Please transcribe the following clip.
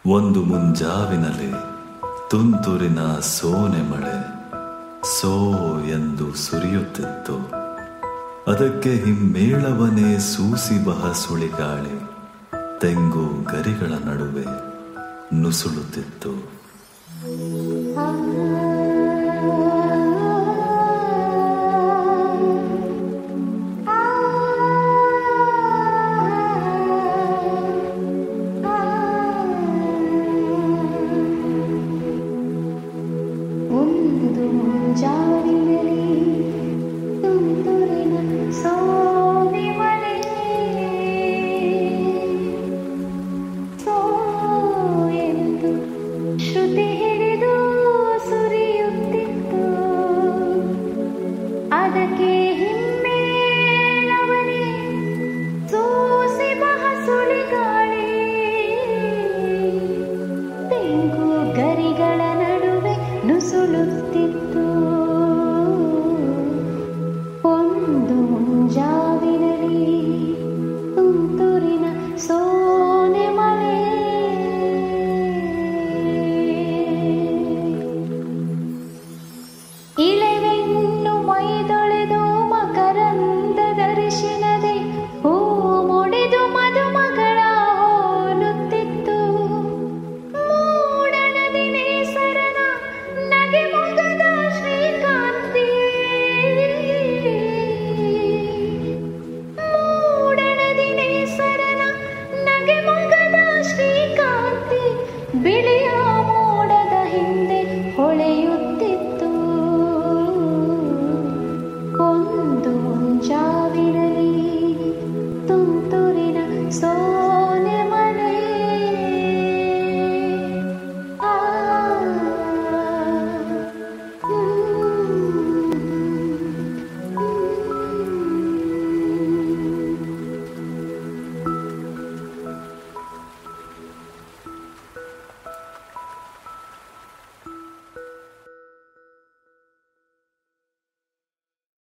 ಒಂದು ಮುಂಜಾವಿನಲ್ಲಿ ತುಂತುರಿನ ಸೋನೆ ಮಳೆ ಸೋ ಎಂದು ಸುರಿಯುತ್ತಿತ್ತು ಅದಕ್ಕೆ ಹಿಮ್ಮೇಳವನೇ ಸೂಸಿ ಬಹ ಸುಳಿಗಾಳಿ ತೆಂಗು ಗರಿಗಳ ನಡುವೆ ನುಸುಳುತ್ತಿತ್ತು ಒಂದು ಮುಂಜಾವಿನಲ್ಲಿ ತುಂತುರಿನ ಸೋನೆ ಮಳೆ ಸೋ ಎಂದು ಶ್ರುತಿ ಹಿಡಿದು ಸುರಿಯುತ್ತಿತ್ತು ಅದಕ್ಕೆ ಹಿಮ್ಮೇಳವನೇ ಸೂಸಿ ಬಹ ಸುಳಿಗಾಳಿ ತೆಂಗು ಗರಿಗಳ ನಡುವೆ ನುಸುಳುತ್ತಿತ್ತು ಒಂದು ಮುಂಜಾವಿನಲ್ಲಿ ತುಂತುರಿನ ಸೋನೆ ಮಳೆ ಇಳೆವೆನ್ನು ಮೈದೊಳೆದು ಮಕರಂದ ದರ್ಶನದೆ ಹೂ ಮುಡಿದು ಮದುಮಗಳ ಹೋಲುತ್ತಿತ್ತು ಮೂಡಣದಿ ನೇಸರನ ನಗೆ ಮೊಗದ ಶ್ರೀಕಾಂತಿ ಮೂಡಣದಿ ನೇಸರನ ನಗೆ ಮೊಗದ ಶ್ರೀಕಾಂತಿ ಬಿಳಿ